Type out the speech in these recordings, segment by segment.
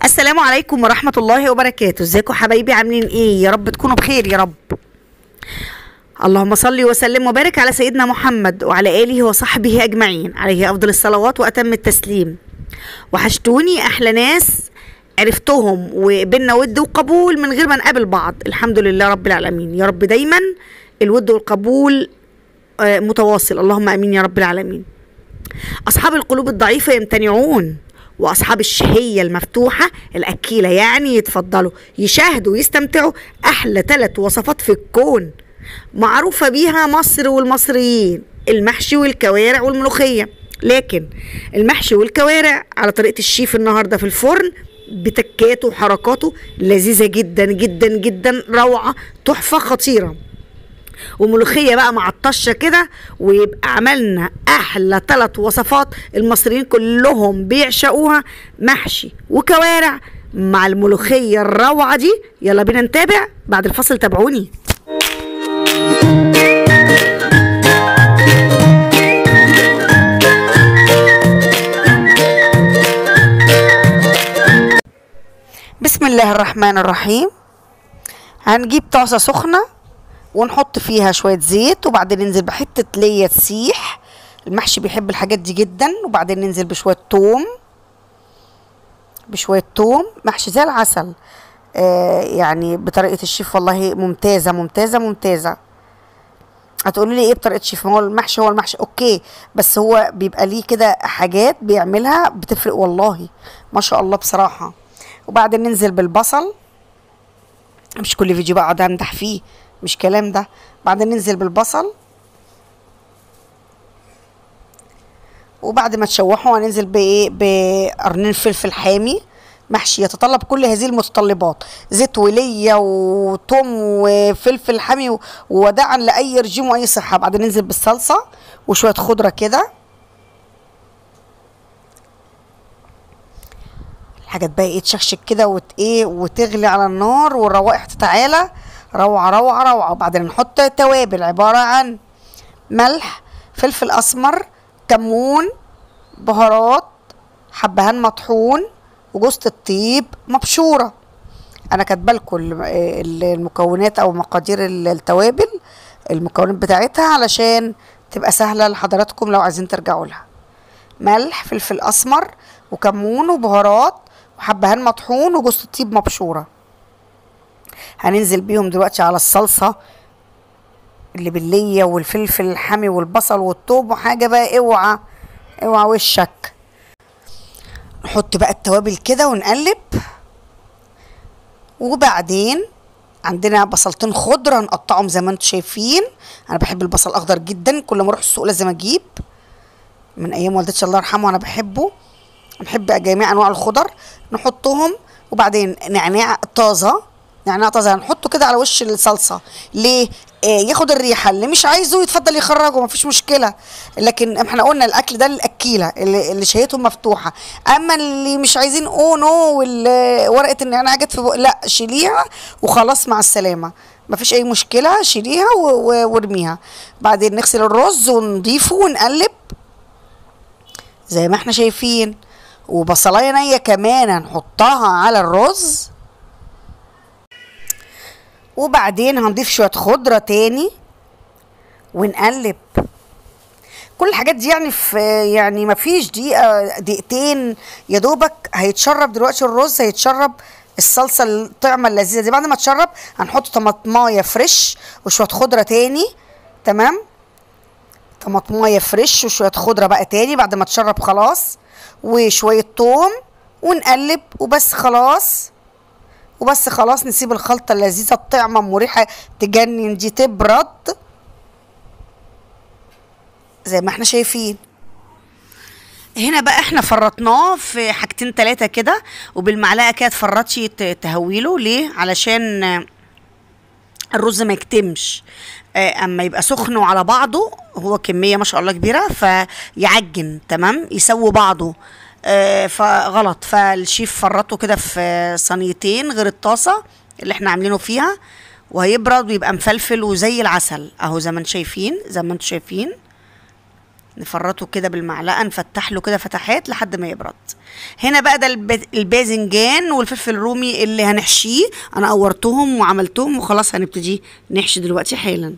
السلام عليكم ورحمة الله وبركاته ازيكم حبايبي عاملين ايه يا رب تكونوا بخير يا رب اللهم صل وسلم وبارك على سيدنا محمد وعلى آله وصحبه أجمعين عليه أفضل الصلوات وأتم التسليم وحشتوني أحلى ناس عرفتهم وبينا ود وقبول من غير ما نقابل بعض الحمد لله رب العالمين يا رب دايما الود والقبول آه، متواصل اللهم امين يا رب العالمين اصحاب القلوب الضعيفه يمتنعون واصحاب الشهيه المفتوحه الاكيله يعني يتفضلوا يشاهدوا ويستمتعوا احلى ثلاث وصفات في الكون معروفه بيها مصر والمصريين المحشي والكوارع والملوخيه لكن المحشي والكوارع على طريقه الشيف النهارده في الفرن بتكاته وحركاته لذيذه جدا جدا جدا روعه تحفه خطيره وملوخيه بقى مع الطشه كده ويبقى عملنا احلى ثلاث وصفات المصريين كلهم بيعشقوها محشي وكوارع مع الملوخيه الروعه دي يلا بينا نتابع بعد الفصل تابعوني بسم الله الرحمن الرحيم هنجيب طاسه سخنه ونحط فيها شويه زيت وبعدين ننزل بحته ليا تسيح المحشي بيحب الحاجات دي جدا وبعدين ننزل بشويه توم بشويه توم محشي زي العسل آه يعني بطريقه الشيف والله ممتازه ممتازه ممتازه هتقولوا لي ايه بطريقه الشيف ما هو المحشي هو المحشي اوكي بس هو بيبقى ليه كده حاجات بيعملها بتفرق والله ما شاء الله بصراحه وبعدين ننزل بالبصل مش كل فيديو بقعد امدح فيه مش كلام ده بعدين ننزل بالبصل وبعد ما تشوحوا هننزل بايه بقرنين فلفل حامي محشي يتطلب كل هذه المتطلبات زيت وليا وتوم وفلفل حامي و- ووداعا لاي رجيم واي صحه بعدين ننزل بالصلصه وشويه خضره كده الحاجات بقى ايه تشكشك كده وت ايه وتغلي على النار والروائح تتعالى روعه روعه روعه وبعدين نحط توابل عباره عن ملح فلفل اسمر كمون بهارات حبهان مطحون وجوزة الطيب مبشوره انا كاتبه لكم الم- ال- المكونات او مقادير ال- التوابل المكونات بتاعتها علشان تبقى سهله لحضراتكم لو عايزين ترجعوا لها ملح فلفل اسمر وكمون وبهارات وحبهان مطحون وجوز الطيب مبشوره هننزل بيهم دلوقتي على الصلصه اللي بالليه والفلفل الحامي والبصل والثوم وحاجه بقى اوعى اوعى وشك نحط بقى التوابل كده ونقلب وبعدين عندنا بصلتين خضره نقطعهم زي ما انتم شايفين انا بحب البصل الاخضر جدا كل ما اروح السوق لازم اجيب من ايام والدتي الله يرحمها وانا بحبه بحب جميع انواع الخضر نحطهم وبعدين نعناع طازه نعناع طازه هنحطه كده على وش الصلصه ليه آه ياخد الريحه اللي مش عايزه يتفضل يخرجه مفيش مشكله لكن احنا قلنا الاكل ده للاكيله اللي, اللي شهيتهم مفتوحه اما اللي مش عايزين او نو ورقه النعناع جت في بق لا شيليها وخلاص مع السلامه مفيش اي مشكله شيليها و- و- وارميها بعدين نغسل الرز ونضيفه ونقلب زي ما احنا شايفين وبصلايه نيه كمان هنحطها على الرز وبعدين هنضيف شويه خضره تاني ونقلب كل الحاجات دي يعني في يعني ما فيش دقيقه دقيقتين يا دوبك هيتشرب دلوقتي الرز هيتشرب الصلصه الطعمه اللذيذه دي بعد ما تشرب هنحط طماطمايه فريش وشويه خضره تاني تمام طماطمايه فريش وشويه خضره بقى تاني بعد ما تشرب خلاص وشويه توم ونقلب وبس خلاص وبس خلاص نسيب الخلطه اللذيذه الطعمه مريحه تجنن دي تبرد زي ما احنا شايفين هنا بقى احنا فرطناه في حاجتين تلاتة كده وبالمعلقه كده تفرطي ت- تهويله ليه علشان آه، الرز ما يكتمش آه، اما يبقى سخن وعلى بعضه هو كميه ما شاء الله كبيره فيعجن تمام يسوي بعضه آه، فغلط فالشيف فرطه كده في صينيتين غير الطاسه اللي احنا عاملينه فيها وهيبرد ويبقى مفلفل وزي العسل اهو زي ما انتم شايفين زي ما انتم شايفين نفرطه كده بالمعلقه نفتح له كده فتحات لحد ما يبرد هنا بقى ده الب- الباذنجان والفلفل الرومي اللي هنحشيه انا قورتهم وعملتهم وخلاص هنبتدي نحشي دلوقتي حالا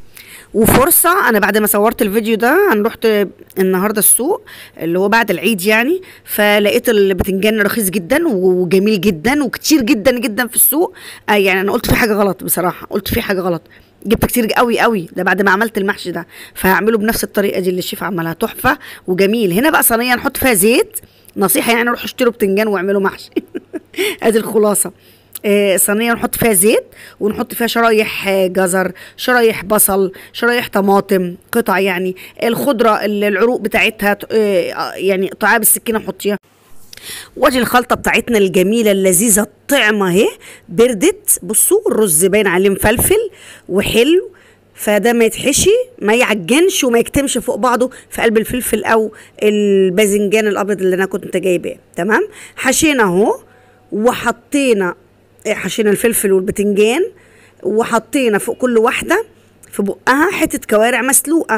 وفرصة أنا بعد ما صورت الفيديو ده أنا رحت النهاردة السوق اللي هو بعد العيد يعني فلقيت البتنجان رخيص جدا وجميل جدا وكتير جدا جدا في السوق آه يعني أنا قلت في حاجة غلط بصراحة قلت في حاجة غلط جبت كتير قوي قوي ده بعد ما عملت المحشي ده فهعمله بنفس الطريقة دي اللي الشيف عملها تحفة وجميل هنا بقى صينية نحط فيها زيت نصيحة يعني روحوا اشتروا بتنجان واعملوا محشي ادي الخلاصة آه، صينيه نحط فيها زيت ونحط فيها شرايح آه، جزر شرايح بصل شرايح طماطم قطع يعني الخضره ال- العروق بتاعتها ت- آه، يعني قطعها بالسكينه حطيها وادي الخلطه بتاعتنا الجميله اللذيذه الطعمه اهي بردت بصوا الرز باين عليه مفلفل وحلو فده ما يتحشي ما يعجنش وما يكتمش فوق بعضه في قلب الفلفل او الباذنجان الابيض اللي انا كنت جايباه تمام حشينا اهو وحطينا حشينا الفلفل والبتنجان وحطينا فوق كل واحده في بقها حته كوارع مسلوقه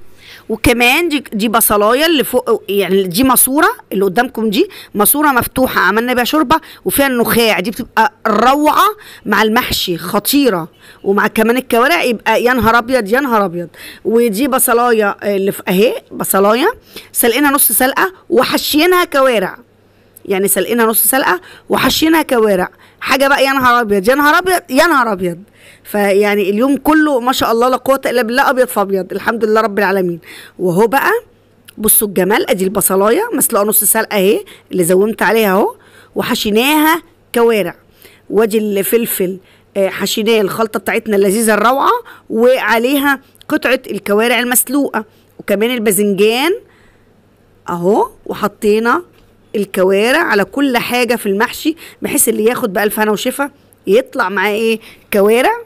وكمان دي دي بصلايه اللي فوق يعني دي ماسوره اللي قدامكم دي ماسوره مفتوحه عملنا بيها شوربه وفيها النخاع دي بتبقى روعه مع المحشي خطيره ومع كمان الكوارع يبقى يا نهار ابيض يا نهار ابيض ودي بصلايه اللي في اهي بصلايه سلقينها نص سلقه وحشينها كوارع يعني سلقينها نص سلقه وحشينها كوارع حاجه بقى يا نهار ابيض يا نهار ابيض يا نهار ابيض فيعني اليوم كله ما شاء الله لا قوه الا بالله ابيض فابيض الحمد لله رب العالمين وهو بقى بصوا الجمال ادي البصلايه مسلوقه نص سلقه اهي اللي زومت عليها اهو وحشيناها كوارع وادي الفلفل آه، حشيناه الخلطه بتاعتنا اللذيذه الروعه وعليها قطعه الكوارع المسلوقه وكمان الباذنجان اهو وحطينا الكوارع على كل حاجه في المحشي بحيث اللي ياخد بألف هنا وشفا يطلع معاه ايه كوارع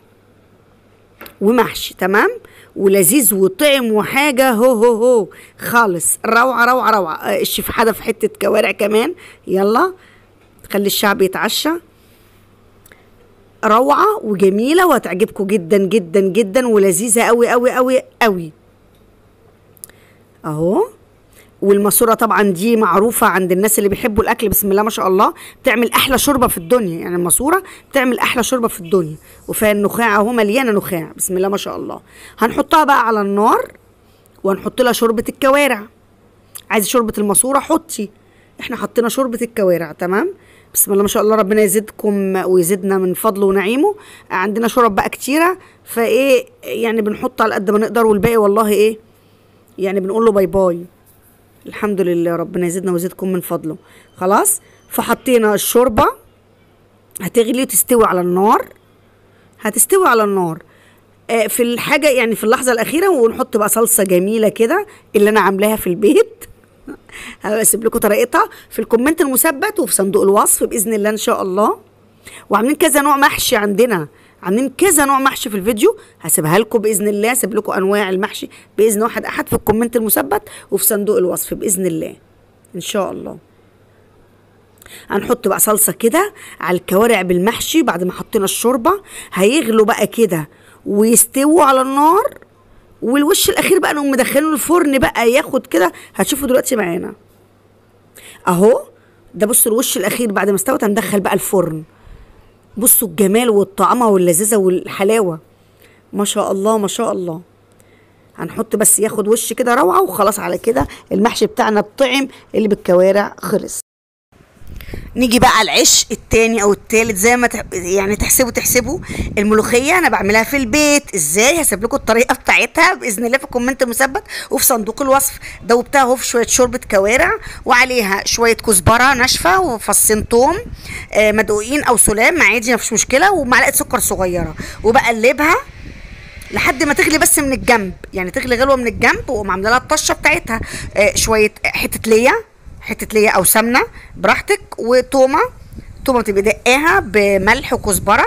ومحشي تمام ولذيذ وطعم وحاجه هو هو هو خالص روعه روعه روعه آه، الشيف حدف حته كوارع كمان يلا خلي الشعب يتعشى روعه وجميله وهتعجبكم جدا جدا جدا ولذيذه قوي قوي قوي قوي اهو والماسوره طبعا دي معروفه عند الناس اللي بيحبوا الاكل بسم الله ما شاء الله بتعمل احلى شوربه في الدنيا يعني الماسوره بتعمل احلى شوربه في الدنيا وفيها النخاع اهو مليانه نخاع بسم الله ما شاء الله هنحطها بقى على النار وهنحط لها شوربه الكوارع عايزه شوربه الماسوره حطي احنا حطينا شوربه الكوارع تمام بسم الله ما شاء الله ربنا يزيدكم ويزيدنا من فضله ونعيمه عندنا شرب بقى كتيره فايه يعني بنحط على قد ما نقدر والباقي والله ايه يعني بنقول له باي باي الحمد لله ربنا يزيدنا ويزيدكم من فضله خلاص فحطينا الشوربه هتغلي وتستوي على النار هتستوي على النار آه، في الحاجه يعني في اللحظه الاخيره ونحط بقى صلصه جميله كده اللي انا عاملاها في البيت هسيب لكم طريقتها في الكومنت المثبت وفي صندوق الوصف باذن الله ان شاء الله وعاملين كذا نوع محشي عندنا عاملين كذا نوع محشي في الفيديو هسيبها لكم باذن الله هسيب لكم انواع المحشي باذن واحد احد في الكومنت المثبت وفي صندوق الوصف باذن الله ان شاء الله هنحط بقى صلصه كده على الكوارع بالمحشي بعد ما حطينا الشوربه هيغلوا بقى كده ويستووا على النار والوش الاخير بقى نقوم مدخلينه الفرن بقى ياخد كده هتشوفوا دلوقتي معانا اهو ده بصوا الوش الاخير بعد ما استوت هندخل بقى الفرن بصوا الجمال والطعمه واللذاذه والحلاوه ما شاء الله ما شاء الله هنحط بس ياخد وش كده روعه وخلاص على كده المحشي بتاعنا الطعم اللي بالكوارع خلص نيجي بقى على العش التاني او التالت زي ما تح... يعني تحسبوا تحسبوا الملوخيه انا بعملها في البيت ازاي هسيب لكم الطريقه بتاعتها باذن الله في الكومنت المثبت وفي صندوق الوصف دوبتها اهو في شويه شوربه كوارع وعليها شويه كزبره ناشفه وفصين توم آه مدقوقين او سلام عادي مفيش مشكله ومعلقه سكر صغيره وبقلبها لحد ما تغلي بس من الجنب يعني تغلي غلوه من الجنب واقوم عامله لها الطشه بتاعتها آه شويه حته ليا حته ليا او سمنه براحتك وتومه تومه تبقى دقاها بملح وكزبره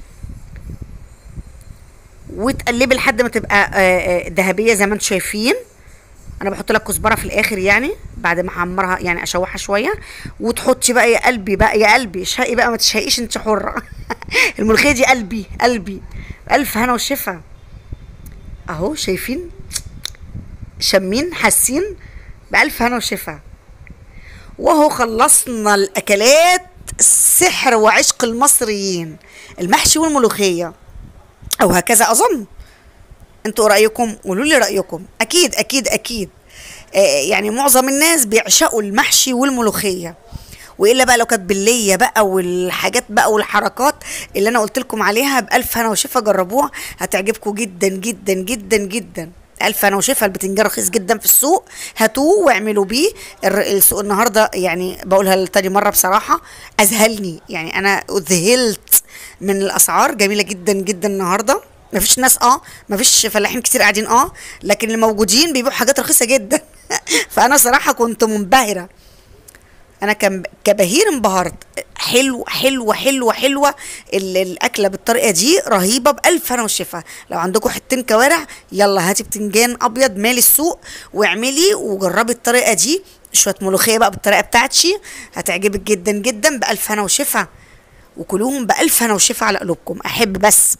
وتقلبي لحد ما تبقى آه، آه، ذهبيه زي ما انتم شايفين انا بحط لك كزبره في الاخر يعني بعد ما احمرها يعني اشوحها شويه وتحطي بقى يا قلبي بقى يا قلبي اشهقي بقى ما تشهقيش انت حره الملوخيه دي قلبي قلبي الف هنا وشفا اهو شايفين شامين حاسين بألف هنا وشفا وهو خلصنا الأكلات السحر وعشق المصريين المحشي والملوخية أو هكذا أظن انتوا رأيكم قولوا لي رأيكم أكيد أكيد أكيد آه يعني معظم الناس بيعشقوا المحشي والملوخية والا بقى لو كانت بالليه بقى والحاجات بقى والحركات اللي انا قلت لكم عليها بالف هنا وشفا جربوها هتعجبكم جدا جدا جدا جدا الف هنا وشفا البتنجان رخيص جدا في السوق هاتوه واعملوا بيه الر- السوق النهارده يعني بقولها لتاني مره بصراحه اذهلني يعني انا ذهلت من الاسعار جميله جدا جدا النهارده مفيش ناس اه مفيش فلاحين كتير قاعدين اه لكن اللي موجودين بيبيعوا حاجات رخيصه جدا فانا صراحه كنت منبهره انا كم كبهير انبهرت حلو حلوه حلوه حلوه ال- الاكله بالطريقه دي رهيبه بالف هنا والشفا لو عندكم حتتين كوارع يلا هاتي بتنجان ابيض مالي السوق واعملي وجربي الطريقه دي شويه ملوخيه بقى بالطريقه بتاعتي هتعجبك جدا جدا بالف هنا وشفا وكلوهم بالف هنا وشفا على قلوبكم احب بس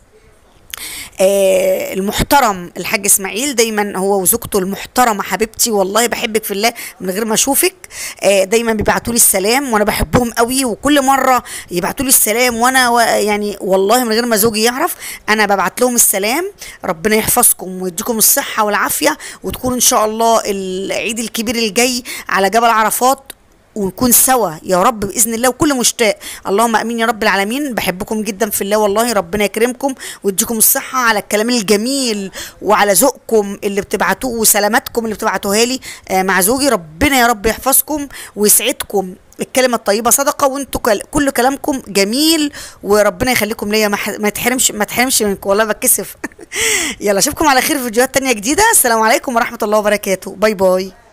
آه المحترم الحاج اسماعيل دايما هو وزوجته المحترمه حبيبتي والله بحبك في الله من غير ما اشوفك آه دايما بيبعتوا لي السلام وانا بحبهم قوي وكل مره يبعتوا لي السلام وانا و يعني والله من غير ما زوجي يعرف انا ببعت لهم السلام ربنا يحفظكم ويديكم الصحه والعافيه وتكون ان شاء الله العيد الكبير الجاي على جبل عرفات ونكون سوا يا رب باذن الله وكل مشتاق اللهم امين يا رب العالمين بحبكم جدا في الله والله ربنا يكرمكم ويديكم الصحه على الكلام الجميل وعلى ذوقكم اللي بتبعتوه وسلاماتكم اللي بتبعتوها لي آه، مع زوجي ربنا يا رب يحفظكم ويسعدكم الكلمة الطيبة صدقة وانتوا كل, كل كلامكم جميل وربنا يخليكم ليا ما ح- ما تحرمش ما تحرمش منكم والله بتكسف يلا اشوفكم على خير في فيديوهات تانية جديدة السلام عليكم ورحمة الله وبركاته باي باي